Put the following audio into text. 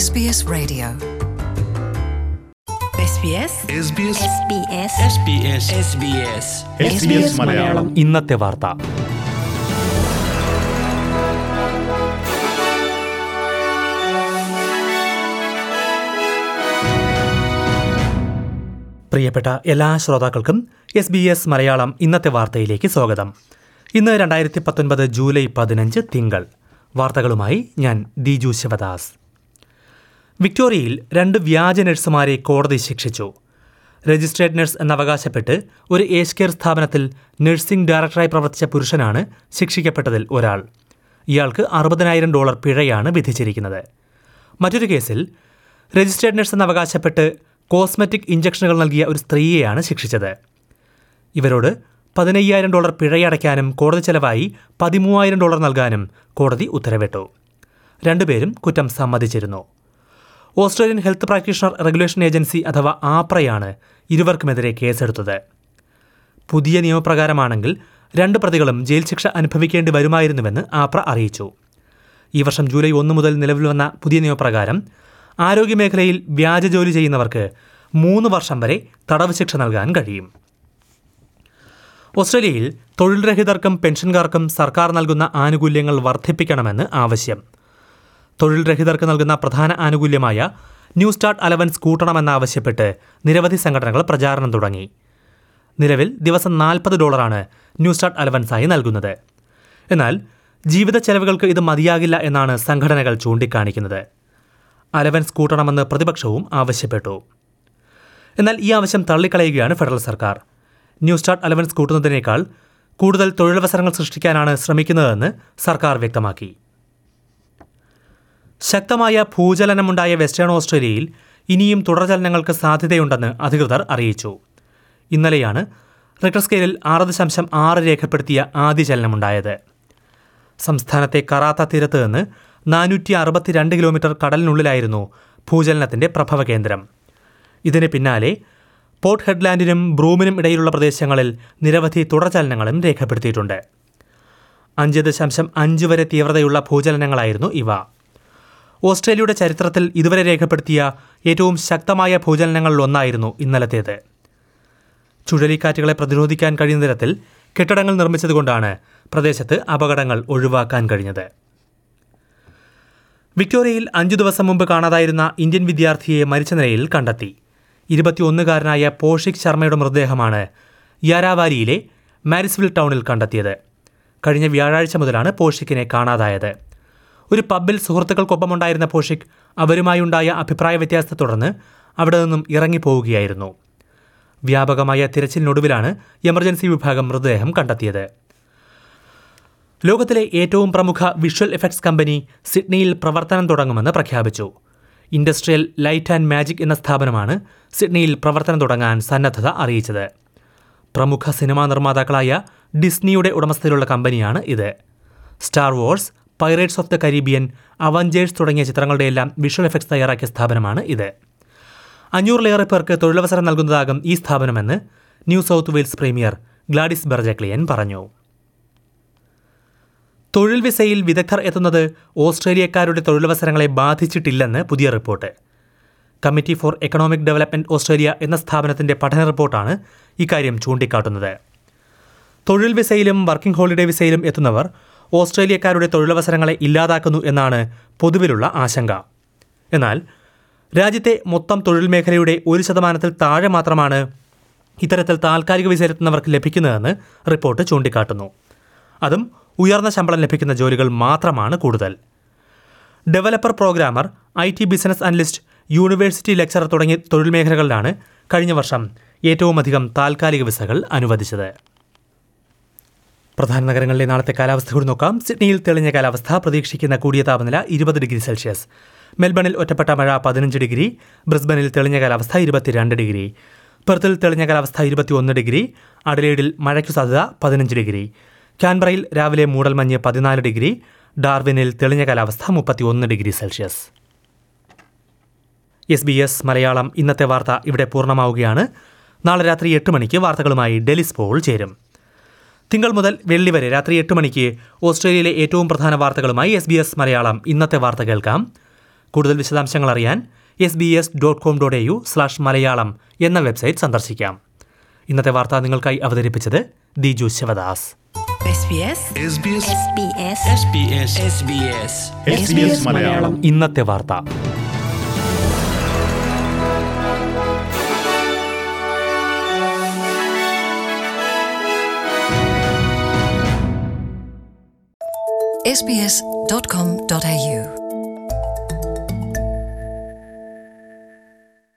SBS Radio. SBS SBS SBS SBS SBS Malayalam ഇന്നത്തെ വാർത്ത പ്രിയപ്പെട്ട എല്ലാ ശ്രോതാക്കൾക്കും എസ് ബി എസ് മലയാളം ഇന്നത്തെ വാർത്തയിലേക്ക് സ്വാഗതം ഇന്ന് രണ്ടായിരത്തി പത്തൊൻപത് ജൂലൈ പതിനഞ്ച് തിങ്കൾ വാർത്തകളുമായി ഞാൻ ദിജു ശിവദാസ് വിക്ടോറിയയിൽ രണ്ട് വ്യാജ നഴ്സുമാരെ കോടതി ശിക്ഷിച്ചു രജിസ്ട്രേഡ് നഴ്സ് എന്നവകാശപ്പെട്ട് ഒരു ഏജ് കെയർ സ്ഥാപനത്തിൽ നഴ്സിംഗ് ഡയറക്ടറായി പ്രവർത്തിച്ച പുരുഷനാണ് ശിക്ഷിക്കപ്പെട്ടതിൽ ഒരാൾ ഇയാൾക്ക് അറുപതിനായിരം ഡോളർ പിഴയാണ് വിധിച്ചിരിക്കുന്നത് മറ്റൊരു കേസിൽ രജിസ്ട്രേഡ് നഴ്സ് എന്നവകാശപ്പെട്ട് കോസ്മെറ്റിക് ഇഞ്ചക്ഷനുകൾ നൽകിയ ഒരു സ്ത്രീയെയാണ് ശിക്ഷിച്ചത് ഇവരോട് പതിനയ്യായിരം ഡോളർ പിഴയടയ്ക്കാനും കോടതി ചെലവായി പതിമൂവായിരം ഡോളർ നൽകാനും കോടതി ഉത്തരവിട്ടു രണ്ടുപേരും കുറ്റം സമ്മതിച്ചിരുന്നു Australian Health Practitioner Regulation Agency അഥവാ ആപ്രയാണ് ഇരുവർക്കുമെതിരെ കേസെടുത്തത് പുതിയ നിയമപ്രകാരമാണെങ്കിൽ രണ്ട് പ്രതികളും ജയിൽ ശിക്ഷ അനുഭവിക്കേണ്ടി വരുമായിരുന്നുവെന്ന് ആപ്ര അറിയിച്ചു ഈ വർഷം ജൂലൈ ഒന്ന് മുതൽ നിലവിൽ വന്ന പുതിയ നിയമപ്രകാരം ആരോഗ്യമേഖലയിൽ വ്യാജ ജോലി ചെയ്യുന്നവർക്ക് മൂന്ന് വർഷം വരെ തടവ് ശിക്ഷ നൽകാൻ കഴിയും ഓസ്ട്രേലിയയിൽ തൊഴിൽ രഹിതർക്കും പെൻഷൻകാർക്കും സർക്കാർ നൽകുന്ന ആനുകൂല്യങ്ങൾ വർദ്ധിപ്പിക്കണമെന്ന് ആവശ്യം തൊഴിൽ രഹിതർക്ക് നൽകുന്ന പ്രധാന ആനുകൂല്യമായ ന്യൂ സ്റ്റാർട്ട് അലവൻസ് കൂട്ടണമെന്നാവശ്യപ്പെട്ട് നിരവധി സംഘടനകൾ പ്രചാരണം തുടങ്ങി നിലവിൽ ദിവസം നാൽപ്പത് ഡോളറാണ് ന്യൂ സ്റ്റാർട്ട് അലവൻസായി നൽകുന്നത് എന്നാൽ ജീവിത ചെലവുകൾക്ക് ഇത് മതിയാകില്ല എന്നാണ് സംഘടനകൾ ചൂണ്ടിക്കാണിക്കുന്നത് അലവൻസ് കൂട്ടണമെന്ന് പ്രതിപക്ഷവും ആവശ്യപ്പെട്ടു എന്നാൽ ഈ ആവശ്യം തള്ളിക്കളയുകയാണ് ഫെഡറൽ സർക്കാർ ന്യൂ സ്റ്റാർട്ട് അലവൻസ് കൂട്ടുന്നതിനേക്കാൾ കൂടുതൽ തൊഴിലവസരങ്ങൾ സൃഷ്ടിക്കാനാണ് ശ്രമിക്കുന്നതെന്ന് സർക്കാർ വ്യക്തമാക്കി ശക്തമായ ഭൂചലനമുണ്ടായ വെസ്റ്റേൺ ഓസ്ട്രേലിയയിൽ ഇനിയും തുടർചലനങ്ങൾക്ക് സാധ്യതയുണ്ടെന്ന് അധികൃതർ അറിയിച്ചു ഇന്നലെയാണ് റിക്ടർ സ്കെയിലിൽ ആറ് ദശാംശം ആറ് രേഖപ്പെടുത്തിയ ആദ്യ ചലനമുണ്ടായത് സംസ്ഥാനത്തെ കറാത്ത തീരത്ത് നിന്ന് നാനൂറ്റി അറുപത്തിരണ്ട് കിലോമീറ്റർ കടലിനുള്ളിലായിരുന്നു ഭൂചലനത്തിന്റെ പ്രഭവ കേന്ദ്രം ഇതിന് പിന്നാലെ പോർട്ട് ഹെഡ്ലാൻഡിനും ബ്രൂമിനും ഇടയിലുള്ള പ്രദേശങ്ങളിൽ നിരവധി തുടർചലനങ്ങളും രേഖപ്പെടുത്തിയിട്ടുണ്ട് അഞ്ച് ദശാംശം അഞ്ച് വരെ തീവ്രതയുള്ള ഭൂചലനങ്ങളായിരുന്നു ഇവ ഓസ്ട്രേലിയയുടെ ചരിത്രത്തിൽ ഇതുവരെ രേഖപ്പെടുത്തിയ ഏറ്റവും ശക്തമായ ഭൂചലനങ്ങളിലൊന്നായിരുന്നു ഇന്നലത്തേത് ചുഴലിക്കാറ്റുകളെ പ്രതിരോധിക്കാൻ കഴിയുന്ന തരത്തിൽ കെട്ടിടങ്ങൾ നിർമ്മിച്ചതുകൊണ്ടാണ് പ്രദേശത്ത് അപകടങ്ങൾ ഒഴിവാക്കാൻ കഴിഞ്ഞത് വിക്ടോറിയയിൽ അഞ്ചു ദിവസം മുമ്പ് കാണാതായിരുന്ന ഇന്ത്യൻ വിദ്യാർത്ഥിയെ മരിച്ച നിലയിൽ കണ്ടെത്തി ഇരുപത്തിയൊന്നുകാരനായ പോഷിക് ശർമ്മയുടെ മൃതദേഹമാണ് യാരാവാലിയിലെ മാരിസ്വിൽ ടൗണിൽ കണ്ടെത്തിയത് കഴിഞ്ഞ വ്യാഴാഴ്ച മുതലാണ് പോഷിക്കിനെ കാണാതായത് ഒരു പബ്ബിൽ സുഹൃത്തുക്കൾക്കൊപ്പമുണ്ടായിരുന്ന പോഷിക് അവരുമായുണ്ടായ അഭിപ്രായ വ്യത്യാസത്തെ തുടർന്ന് അവിടെ നിന്നും ഇറങ്ങിപ്പോവുകയായിരുന്നു വ്യാപകമായ തിരച്ചിലിനൊടുവിലാണ് എമർജൻസി വിഭാഗം മൃതദേഹം കണ്ടെത്തിയത് ലോകത്തിലെ ഏറ്റവും പ്രമുഖ വിഷ്വൽ എഫക്ട്സ് കമ്പനി സിഡ്നിയിൽ പ്രവർത്തനം തുടങ്ങുമെന്ന് പ്രഖ്യാപിച്ചു ഇൻഡസ്ട്രിയൽ ലൈറ്റ് ആൻഡ് മാജിക് എന്ന സ്ഥാപനമാണ് സിഡ്നിയിൽ പ്രവർത്തനം തുടങ്ങാൻ സന്നദ്ധത അറിയിച്ചത് പ്രമുഖ സിനിമാ നിർമ്മാതാക്കളായ ഡിസ്നിയുടെ ഉടമസ്ഥയിലുള്ള കമ്പനിയാണ് ഇത് Star Wars Pirates of the Caribbean Avengers തുടങ്ങിയ ചിത്രങ്ങളുടെയെല്ലാം വിഷ്വൽ എഫക്ട്സ് തയ്യാറാക്കിയ സ്ഥാപനമാണ് ഇത് അഞ്ഞൂറിലേറെ പേർക്ക് തൊഴിലവസരം നൽകുന്നതാകും ഈ സ്ഥാപനമെന്ന് New South Wales premier Gladys Berejiklian പറഞ്ഞു തൊഴിൽ വിസയിൽ വിദഗ്ധർ എത്തുന്നത് ഓസ്ട്രേലിയക്കാരുടെ തൊഴിലവസരങ്ങളെ ബാധിച്ചിട്ടില്ലെന്ന് പുതിയ report Committee for Economic Development Australia എന്ന സ്ഥാപനത്തിന്റെ പഠന റിപ്പോർട്ടാണ് ഇക്കാര്യം ചൂണ്ടിക്കാട്ടുന്നത് തൊഴിൽ വിസയിലും വർക്കിംഗ് ഹോളിഡേ വിസയിലും എത്തുന്നവർ ഓസ്ട്രേലിയക്കാരുടെ തൊഴിലവസരങ്ങളെ ഇല്ലാതാക്കുന്നു എന്നാണ് പൊതുവിലുള്ള ആശങ്ക എന്നാൽ രാജ്യത്തെ മൊത്തം തൊഴിൽ മേഖലയുടെ ഒരു ശതമാനത്തിൽ താഴെ മാത്രമാണ് ഇത്തരത്തിൽ താൽക്കാലിക വിസയിലെത്തുന്നവർക്ക് ലഭിക്കുന്നതെന്ന് റിപ്പോർട്ട് ചൂണ്ടിക്കാട്ടുന്നു അതും ഉയർന്ന ശമ്പളം ലഭിക്കുന്ന ജോലികൾ മാത്രമാണ് കൂടുതൽ developer programmer I T business analyst university lecturer തുടങ്ങിയ തൊഴിൽ മേഖലകളിലാണ് കഴിഞ്ഞ വർഷം ഏറ്റവുമധികം താൽക്കാലിക വിസകൾ അനുവദിച്ചത് പ്രധാന നഗരങ്ങളിലെ നാളത്തെ കാലാവസ്ഥ കൂടി നോക്കാം സിഡ്നിയിൽ തെളിഞ്ഞ കാലാവസ്ഥ പ്രതീക്ഷിക്കുന്ന കൂടിയ താപനില ഇരുപത് ഡിഗ്രി സെൽഷ്യസ് മെൽബണിൽ ഒറ്റപ്പെട്ട മഴ പതിനഞ്ച് ഡിഗ്രി ബ്രിസ്ബനിൽ തെളിഞ്ഞ കാലാവസ്ഥ ഇരുപത്തിരണ്ട് ഡിഗ്രി പെർത്തിൽ തെളിഞ്ഞ കാലാവസ്ഥ ഇരുപത്തിയൊന്ന് ഡിഗ്രി അഡലേഡിൽ മഴയ്ക്കു സാധ്യത പതിനഞ്ച് ഡിഗ്രി കാൻബറയിൽ രാവിലെ മൂടൽമഞ്ഞ് പതിനാല് ഡിഗ്രി ഡാർവിനിൽ തെളിഞ്ഞ കാലാവസ്ഥ മുപ്പത്തിയൊന്ന് degree Celsius S B S Malayalam ഇന്നത്തെ വാർത്ത ഇവിടെ പൂർണ്ണമാവുകയാണ് നാളെ രാത്രി എട്ട് മണിക്ക് വാർത്തകളുമായി ഡെലിസ് പോൾ ചേരും തിങ്കൾ മുതൽ വെള്ളി വരെ രാത്രി എട്ട് മണിക്ക് ഓസ്ട്രേലിയയിലെ ഏറ്റവും പ്രധാന വാർത്തകളുമായി എസ് ബി എസ് മലയാളം ഇന്നത്തെ വാർത്ത കേൾക്കാം കൂടുതൽ വിശദാംശങ്ങൾ അറിയാൻ S B S dot com dot A U slash Malayalam എന്ന വെബ്സൈറ്റ് സന്ദർശിക്കാം ഇന്നത്തെ വാർത്ത നിങ്ങൾക്കായി അവതരിപ്പിച്ചത് Diju Sivadas SBS SBS SBS SBS SBS SBS Malayalam ഇന്നത്തെ വാർത്ത sbs.com.au